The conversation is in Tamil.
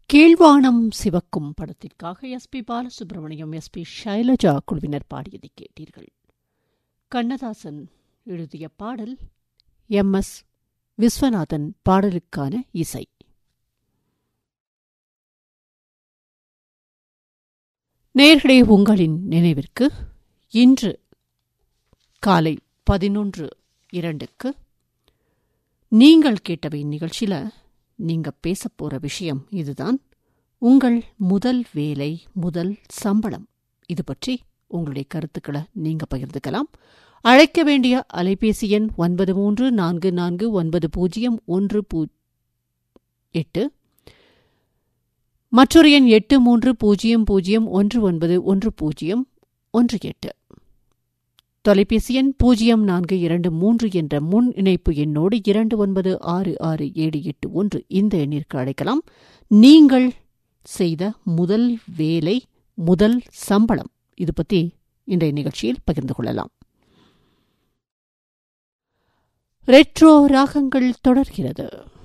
கீழ்வானம் சிவக்கும் படத்திற்காக S P Balasubrahmanyam S P Shailaja குழுவினர் பாடியதை கேட்டீர்கள் கண்ணதாசன் எழுதிய பாடல் எம் எஸ் விஸ்வநாதன் பாடலுக்கான இசை நேர்களே உங்களின் நினைவிற்கு இன்று காலை பதினொன்று இரண்டுக்கு நீங்கள் கேட்டவை நிகழ்ச்சியில் நீங்க பேச போற விஷயம் இதுதான் உங்கள் முதல் வேலை முதல் சம்பளம் இது பற்றி உங்களுடைய கருத்துக்களை நீங்க பகிர்ந்துக்கலாம் அழைக்க வேண்டிய அலைபேசி எண் ஒன்பது மூன்று நான்கு நான்கு ஒன்பது பூஜ்ஜியம் ஒன்று பூ எட்டு மற்றொரு எண் எட்டு மூன்று பூஜ்ஜியம் பூஜ்ஜியம் ஒன்று ஒன்பது ஒன்று பூஜ்ஜியம் ஒன்று எட்டு தொலைபேசி எண் பூஜ்ஜியம் நான்கு இரண்டு மூன்று என்ற முன் இணைப்பு எண்ணோடு இரண்டு ஒன்பது ஆறு ஆறு ஏழு எட்டு ஒன்று இந்த எண்ணிற்கு அழைக்கலாம் நீங்கள் செய்த முதல் வேலை முதல் சம்பளம் இது பற்றி இன்றைய நிகழ்ச்சியில் பகிர்ந்து கொள்ளலாம் ரெட்ரோ ராகங்கள் தொடர்கிறது